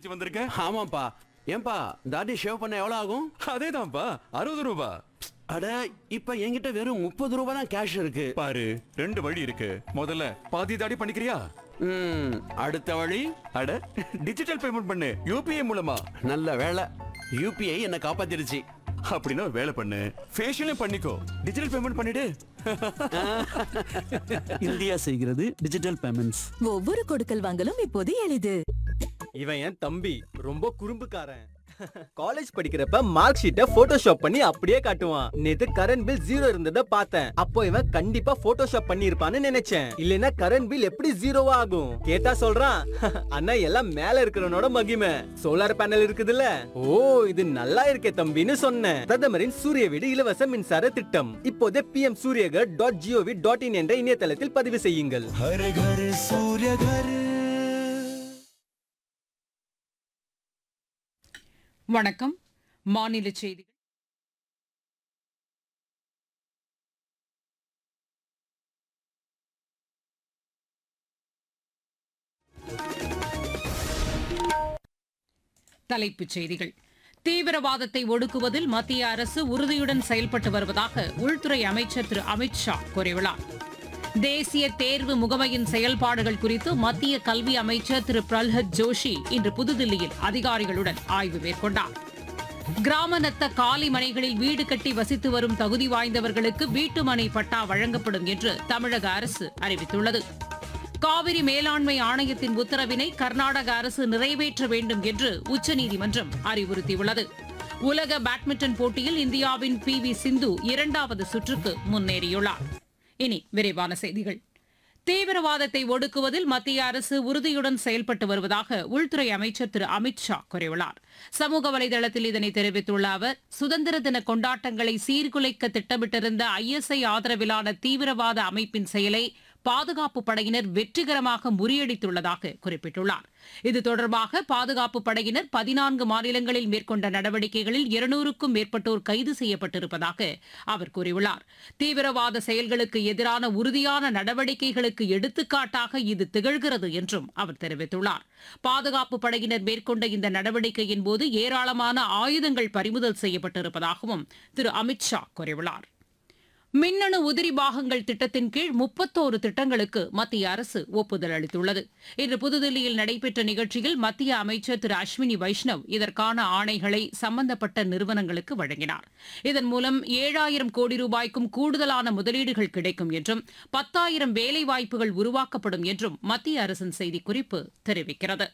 கடைக்கு வந்திருக்க ஆமாப்பா ஏன்பா தாடி ஷேவ் பண்ண எவ்வளவு ஆகும் அதேதான்ப்பா அறுபது ரூபா அட இப்ப என்கிட்ட வெறும் முப்பது ரூபாய் தான் கேஷ் இருக்கு பாரு ரெண்டு வழி இருக்கு முதல்ல பாதி தாடி பண்ணிக்கிறியா ம், அடுத்த வழி அட டிஜிட்டல் பேமெண்ட் பண்ணு யூபிஐ மூலமா நல்ல வேலை யூபிஐ என்ன காப்பாத்திருச்சு அப்படின்னா ஒரு வேலை பண்ணு ஃபேஷியலும் பண்ணிக்கோ டிஜிட்டல் பேமெண்ட் பண்ணிடு இந்தியா செய்கிறது டிஜிட்டல் பேமெண்ட்ஸ் ஒவ்வொரு கொடுக்கல் வாங்கலும் இப்போது எளிது இவன் என் தம்பி ரொம்ப குறும்புக்காரன் காலேஜ் படிக்கிறப்ப மார்க் ஷீட்டை போட்டோஷாப் பண்ணி அப்படியே காட்டுவான் நேத்து கரண்ட் பில் ஜீரோ இருந்தத பார்த்தேன் அப்போ இவன் கண்டிப்பா போட்டோஷாப் பண்ணி இருப்பான்னு நினைச்சேன் இல்லனா கரண்ட் பில் எப்படி ஜீரோவா ஆகும் கேட்டா சொல்றான் அண்ணா எல்லாம் மேல இருக்கிறவனோட மகிமை சோலார் பேனல் இருக்குதுல்ல ஓ இது நல்லா இருக்கே தம்பின்னு சொன்னேன் பிரதமரின் சூரிய வீடு இலவச மின்சார திட்டம் இப்போதே PM Suryaghar dot G O V dot in என்ற இணையதளத்தில் பதிவு செய்யுங்கள் வணக்கம் மாநில செய்திகள் தலைப்புச் செய்திகள் தீவிரவாதத்தை ஒடுக்குவதில் மத்திய அரசு உறுதியுடன் செயல்பட்டு வருவதாக உள்துறை அமைச்சர் திரு அமித் ஷா கூறியுள்ளார் தேசிய தேர்வு முகமையின் செயல்பாடுகள் குறித்து மத்திய கல்வி அமைச்சர் திரு பிரல்ஹத் ஜோஷி இன்று புதுதில்லியில் அதிகாரிகளுடன் ஆய்வு மேற்கொண்டார் கிராம நத்த காலி மனைகளில் வீடு கட்டி வசித்து வரும் தகுதி வாய்ந்தவர்களுக்கு வீட்டுமனை பட்டா வழங்கப்படும் என்று தமிழக அரசு அறிவித்துள்ளது காவிரி மேலாண்மை ஆணையத்தின் உத்தரவினை கர்நாடக அரசு நிறைவேற்ற வேண்டும் என்று உச்சநீதிமன்றம் அறிவுறுத்தியுள்ளது உலக பேட்மிண்டன் போட்டியில் இந்தியாவின் பி வி சிந்து இரண்டாவது சுற்றுக்கு முன்னேறியுள்ளார் இனி விரைவான செய்திகள் தீவிரவாதத்தை ஒடுக்குவதில் மத்திய அரசு உறுதியுடன் செயல்பட்டு வருவதாக உள்துறை அமைச்சர் திரு அமித் ஷா கூறியுள்ளார் சமூக வலைதளத்தில் இதனை தெரிவித்துள்ள அவர் சுதந்திர தின கொண்டாட்டங்களை சீர்குலைக்க திட்டமிட்டிருந்த ஐஎஸ்ஐ ஆதரவிலான தீவிரவாத அமைப்பின் செயலை பாதுகாப்பு படையினர் வெற்றிகரமாக முறியடித்துள்ளதாக குறிப்பிட்டுள்ளார் இது தொடர்பாக பாதுகாப்பு படையினர் பதினான்கு மாநிலங்களில் மேற்கொண்ட நடவடிக்கைகளில் இருநூறுக்கும் மேற்பட்டோர் கைது செய்யப்பட்டிருப்பதாக அவர் கூறியுள்ளார் தீவிரவாத செயல்களுக்கு எதிரான உறுதியான நடவடிக்கைகளுக்கு எடுத்துக்காட்டாக இது திகழ்கிறது என்றும் அவர் தெரிவித்துள்ளார் பாதுகாப்பு படையினர் மேற்கொண்ட இந்த நடவடிக்கையின் போது ஏராளமான ஆயுதங்கள் பறிமுதல் செய்யப்பட்டிருப்பதாகவும் திரு அமித் ஷா கூறியுள்ளார் மின்னணு உதிரி பாகங்கள் திட்டத்தின் கீழ் முப்பத்தோரு திட்டங்களுக்கு மத்திய அரசு ஒப்புதல் அளித்துள்ளது இன்று புதுதில்லியில் நடைபெற்ற நிகழ்ச்சியில் மத்திய அமைச்சர் திரு அஸ்வினி வைஷ்ணவ் இதற்கான ஆணைகளை சம்பந்தப்பட்ட நிறுவனங்களுக்கு வழங்கினார் இதன் மூலம் ஏழாயிரம் கோடி ரூபாய்க்கும் கூடுதலான முதலீடுகள் கிடைக்கும் என்றும் பத்தாயிரம் வேலைவாய்ப்புகள் உருவாக்கப்படும் என்றும் மத்திய அரசின் செய்திக்குறிப்பு தெரிவிக்கிறது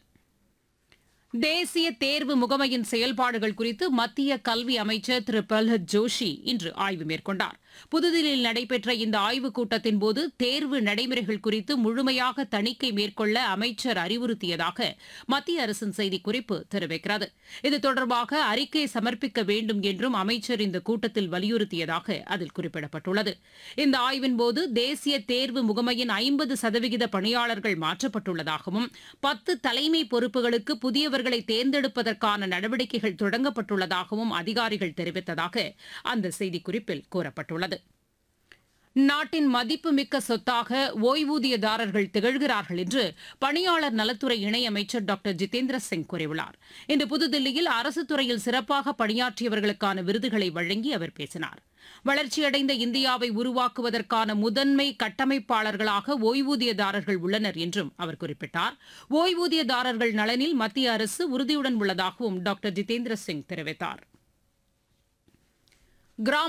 தேசிய தேர்வு முகமையின் செயல்பாடுகள் குறித்து மத்திய கல்வி அமைச்சர் திரு பிரல்ஹத் ஜோஷி இன்று ஆய்வு மேற்கொண்டார் புதுதில்லியில் நடைபெற்ற இந்த ஆய்வுக் கூட்டத்தின் போது தேர்வு நடைமுறைகள் குறித்து முழுமையாக தணிக்கை மேற்கொள்ள அமைச்சர் அறிவுறுத்தியதாக மத்திய அரசின் செய்திக்குறிப்பு தெரிவிக்கிறது இது தொடர்பாக அறிக்கை சமர்ப்பிக்க வேண்டும் என்றும் அமைச்சர் இந்த கூட்டத்தில் வலியுறுத்தியதாக அதில் குறிப்பிடப்பட்டுள்ளது இந்த ஆய்வின் போது தேசிய தேர்வு முகமையின் ஐம்பது சதவிகித பணியாளர்கள் மாற்றப்பட்டுள்ளதாகவும் பத்து தலைமை பொறுப்புகளுக்கு புதியவர்களை தேர்ந்தெடுப்பதற்கான நடவடிக்கைகள் தொடங்கப்பட்டுள்ளதாகவும் அதிகாரிகள் தெரிவித்ததாக அந்த செய்திக்குறிப்பில் கூறப்பட்டுள்ளது நாட்டின் மதிப்புமிக்க சொத்தாக ஓய்வூதியதாரர்கள் திகழ்கிறார்கள் என்று பணியாளர் நலத்துறை இணையமைச்சர் டாக்டர் ஜிதேந்திர சிங் கூறியுள்ளார் இன்று புதுதில்லியில் அரசு துறையில் சிறப்பாக பணியாற்றியவர்களுக்கான விருதுகளை வழங்கி அவர் பேசினார் வளர்ச்சியடைந்த இந்தியாவை உருவாக்குவதற்கான முதன்மை கட்டமைப்பாளர்களாக ஓய்வூதியதாரர்கள் உள்ளனர் என்றும் அவர் குறிப்பிட்டார் ஓய்வூதியதாரர்கள் நலனில் மத்திய அரசு உறுதியுடன் உள்ளதாகவும் டாக்டர் ஜிதேந்திர சிங் தெரிவித்தார் கிராம